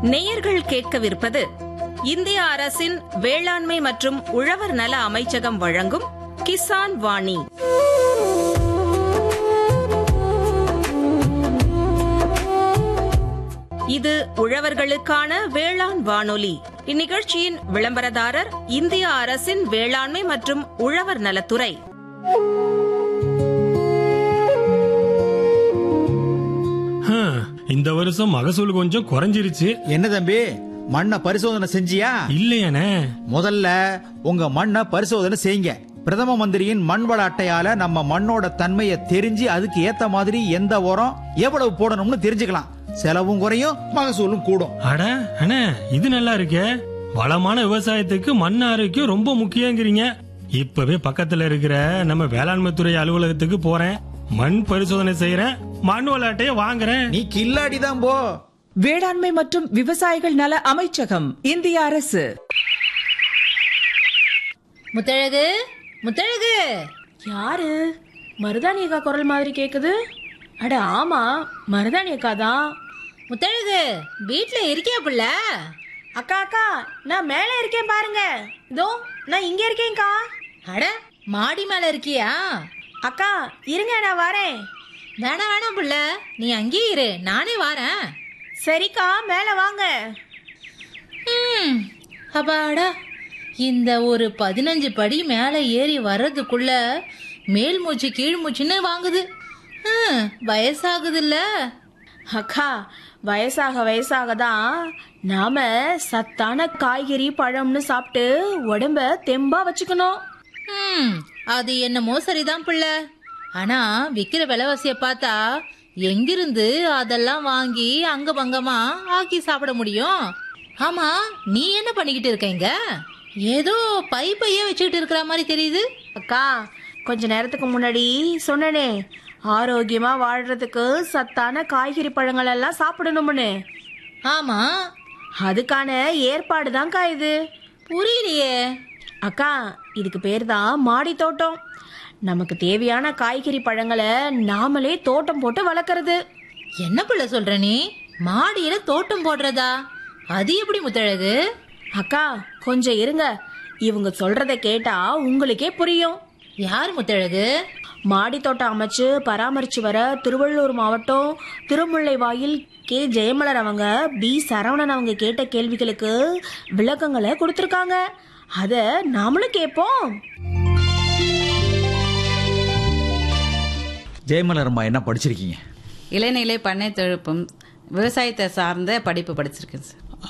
நேயர்கள் கேட்கவிருப்பது இந்திய அரசின் வேளாண்மை மற்றும் உழவர் நல அமைச்சகம் வழங்கும் கிசான் வாணி இது உழவர்களுக்கான வேளாண் வானொலி இந்நிகழ்ச்சியின் விளம்பரதாரர் இந்திய அரசின் வேளாண்மை மற்றும் உழவர் நலத்துறை ஹம், இந்த வருஷம் மகசூல் கொஞ்சம் குறைஞ்சிருச்சு என்ன தம்பி மண்ணை பரிசோதனை செஞ்சியா இல்லையானே முதல்ல உங்க மண்ணை பரிசோதனை செய்யுங்க பிரதம மந்திரியின் மண் வள அட்டையால நம்ம மண்ணோட தன்மையை தெரிஞ்சு அதுக்கு ஏத்த மாதிரி எந்த உரம் எவ்வளவு போடணும்னு தெரிஞ்சுக்கலாம் செலவும் குறையும் மகசூலும் கூடும் அட அண்ணே இது நல்லா இருக்கே வளமான விவசாயத்துக்கு மண் ஆரோக்கியம் ரொம்ப முக்கியங்கிறீங்க இப்பவே பக்கத்துல இருக்கிற நம்ம வேளாண்மை துறை அலுவலகத்துக்கு போறேன் மண் பரிசோதனை செய்யறேன் மண் விளையாட்டைய வாங்குறேன் நீ கில்லாடி தான் போ வேளாண்மை மற்றும் விவசாயிகள் நல அமைச்சகம் இந்திய அரசு முத்தழகு முத்தழகு யாரு மருதாணி அக்கா குரல் மாதிரி கேக்குது அட ஆமா மருதாணி அக்கா தான் முத்தழகு வீட்ல இருக்கியா புள்ள அக்கா அக்கா நான் மேலே இருக்கேன் பாருங்க இதோ நான் இங்க இருக்கேன்க்கா அட மாடி மேல இருக்கியா அக்கா இருங்க நான் வரேன் வேணாம் வேணாம் புள்ள நீ அங்கேயே இரு நானே வாரேன் சரிக்கா மேலே வாங்க ம், அப்பாடா இந்த ஒரு பதினஞ்சு படி மேலே ஏறி வர்றதுக்குள்ள மேல் மூச்சு கீழ் மூச்சுன்னு வாங்குது ஹம், வயசாகுதுல்ல அக்கா வயசாக வயசாக தான் நாம சத்தான காய்கறி பழம்னு சாப்பிட்டு உடம்ப தெம்பா வச்சுக்கணும் ம், அது என்னமோ சரிதான் புள்ள ஆனா விக்கிற விலைவாசிய பார்த்தா எங்கிருந்து அதெல்லாம் வாங்கி அங்க பங்கமா ஆக்கி சாப்பிட முடியும் ஆமா நீ என்ன பண்ணிக்கிட்டு இருக்கீங்க ஏதோ பை பைய வச்சுக்கிட்டு இருக்கிற மாதிரி தெரியுது அக்கா கொஞ்ச நேரத்துக்கு முன்னாடி சொன்னனே ஆரோக்கியமா வாழ்றதுக்கு சத்தான காய்கறி பழங்கள் எல்லாம் சாப்பிடணும்னு ஆமா அதுக்கான ஏற்பாடு தான்க்கா இது புரியலையே அக்கா இதுக்கு பேர் தான் மாடி தோட்டம் நமக்கு தேவையான காய்கறி பழங்களை நாமளே தோட்டம் போட்டு வளர்க்கறது என்ன புள்ள சொல்ற நீ மாடியில தோட்டம் போடுறதா அது எப்படி முத்தழகு அக்கா கொஞ்சம் இருங்க இவங்க சொல்றத கேட்டா உங்களுக்கே புரியும் யார் முத்தழகு மாடி தோட்டம் அமைச்சு பராமரிச்சு வர திருவள்ளூர் மாவட்டம் திருமுல்லைவாயில் கே ஜெயமலர் அவங்க பி சரவணன் அவங்க கேட்ட கேள்விகளுக்கு விளக்கங்களை கொடுத்துருக்காங்க அத நாமளும் கேட்போம் ஜெயமலரம்மா என்ன படிச்சிருக்கீங்க இளநிலை பண்ணை தொழில்நுட்பம் விவசாயத்தை சார்ந்த படிப்பு படிச்சிருக்கேன் சார்